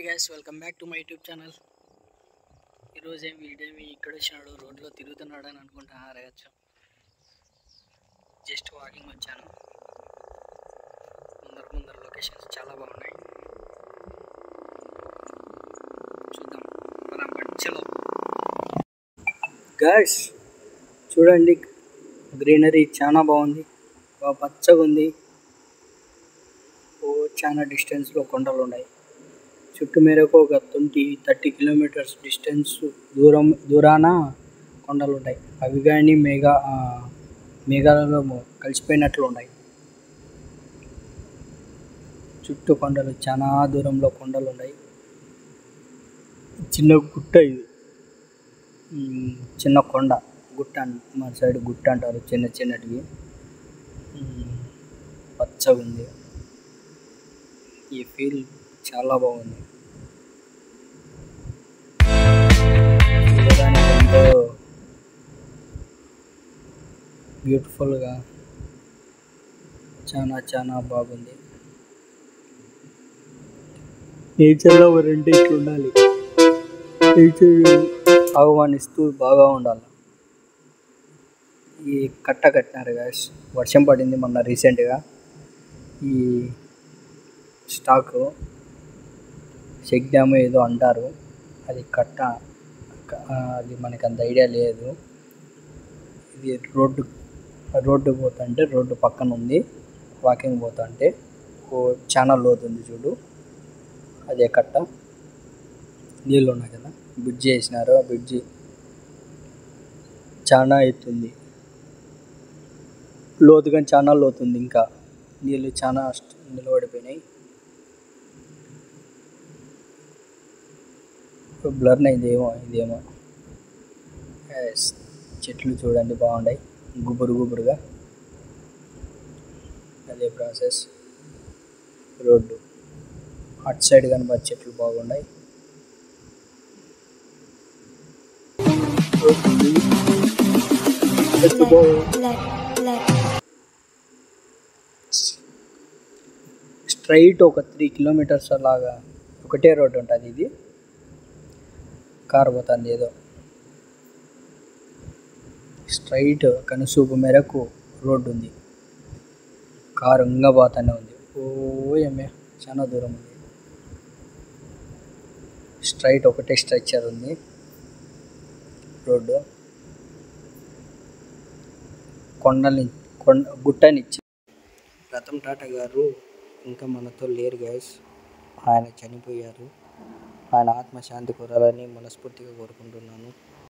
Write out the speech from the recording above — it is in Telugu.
Hi guys welcome back to my YouTube channel ఈరోజు ఏం వీడియో ఏమి ఇక్కడ వచ్చినాడు రోడ్లో తిరుగుతున్నాడు అని అనుకుంటా అరగచ్చు జస్ట్ వాకింగ్ వచ్చాను ముందర ముందర లొకేషన్స్ చాలా బాగున్నాయి చూద్దాం మన బడ్చలో గైస్ చూడండి గ్రీనరీ చాలా బాగుంది బాగా పచ్చగా ఉంది ఓ చాలా డిస్టెన్స్లో కొండలు ఉన్నాయి చుట్టూ మేరకు ఒక ట్వంటీ థర్టీ కిలోమీటర్స్ డిస్టెన్స్ దూరం దూరాన కొండలు ఉంటాయి అవి కానీ మేఘా ఆ, మేఘాలలో మొ- కలిసిపోయినట్లు ఉన్నాయి చుట్టూ కొండలు చాలా దూరంలో కొండలు ఉన్నాయి చిన్న గుట్ట ఇది ఉమ్, చిన్న కొండ గుట్ట అన్- మన సైడ్ గుట్ట అంటారు చిన్న చిన్నటివి ఉమ్, పచ్చగా ఉంది ఈ ఫీల్ చాలా బాగుంది చూడడానికి ఎంతో బ్యూటిఫుల్గా చాలా చాలా బాగుంది నేచర్లో ఎవరంటే ఇట్లా ఉండాలి నేచర్ ఆహ్వానిస్తూ బాగా ఉండాలి ఈ కట్ట కట్టినారు గాయస్ వర్షం పడింది మొన్న రీసెంట్గా ఈ స్టాకు చెక్ డ్యామ్ ఏదో అంటారు అది కట్ట క- ఆ, అది మనకి అంత ఐడియా లేదు ఇది రోడ్డు రోడ్డు పోతుంటే రోడ్డు పక్కన ఉంది వాకింగ్ పోతుంటే ఓ చాలా లోతు ఉంది చూడు అదే కట్ట నీళ్ళు ఉన్నాయి కదా బ్రిడ్జి వేసినారు ఆ బ్రిడ్జి చాలా ఎత్తుంది లోతుగా చాలా లోతుంది ఇంకా నీళ్ళు చాలా స్ట్- నిలబడిపోయినాయి బ్లర్ ఇదేమో ఇదేమో Yes. చెట్లు చూడండి బాగున్నాయి గుబురు గుబురుగా అదే ప్రాసెస్ రోడ్డు అటు సైడ్ కనబడి చెట్లు బాగున్నాయి చెట్లు బాగు- స్ట్రైట్ ఒక త్రీ కిలోమీటర్స్ అలాగా ఒకటే రోడ్డు ఉంటుంది ఇది కార్ పోతుంది ఏదో స్ట్రైట్ కనుసూపు మేరకు రోడ్డు ఉంది కారు ఇంకా పోతానే ఉంది ఓ ఏమే చాలా దూరం ఉంది స్ట్రైట్ ఒకటే స్ట్రక్చర్ ఉంది రోడ్డు కొండని కొండ గుట్టనిచ్చి రతన్ టాటా గారు ఇంకా మనతో లేరు గైస్ ఆయన చనిపోయారు ఆయన ఆత్మశాంతి కోరాలని మనస్ఫూర్తిగా కోరుకుంటున్నాను